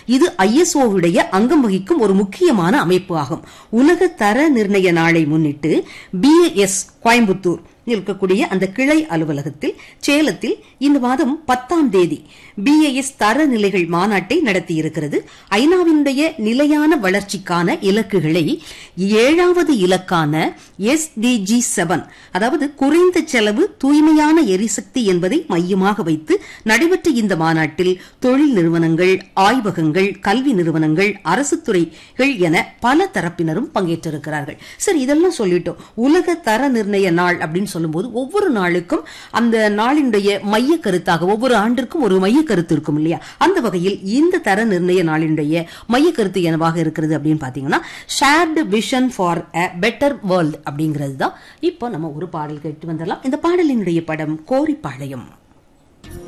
இது ஐஎஸ்ஓவுடைய அங்கம் வகிக்கும் ஒரு முக்கியமான அமைப்பு ஆகும் உலக தர நிர்ணய நாளை முன்னிட்டு பிஏஎஸ் கோயம்புத்தூர் இருக்கக்கூடிய அந்த கிளை அலுவலகத்தில் சேலத்தில் இந்த மாதம் பத்தாம் தேதி பிஏஎஸ் தரநிலைகள் மாநாட்டை நடத்தியிருக்கிறது ஐநாவினுடைய நிலையான வளர்ச்சிக்கான இலக்குகளை ஏழாவது இலக்கான எஸ்டிஜி செவன் அதாவது குறைந்த செலவு தூய்மையான எரிசக்தி என்பதை மையமாக வைத்து நடைபெற்ற இந்த மாநாட்டில் தொழில் நிறுவனங்கள் ஆய்வகங்கள் கல்வி நிறுவனங்கள் அரசு துறைகள் என பல தரப்பினரும் பங்கேற்றிருக்கிறார்கள் சரி இதெல்லாம் சொல்லிட்டோம் உலக தர நிர்ணய நாள் அப்படின்னு சொல்லும்போது ஒவ்வொரு நாளுக்கும் அந்த நாளினுடைய மைய கருத்தாக ஒவ்வொரு ஆண்டிற்கும் ஒரு மைய கருத்து இருக்கும் இல்லையா அந்த வகையில் இந்த தர நிர்ணய நாளினுடைய மைய கருத்து என்னவாக இருக்கிறது அப்படின்னு பாத்தீங்கன்னா shared vision for a better world அப்படிங்கிறது தான் இப்போ நம்ம ஒரு பாடல் கேட்டு வந்துடலாம் இந்த பாடலினுடைய படம் கோரிப்பாளையம்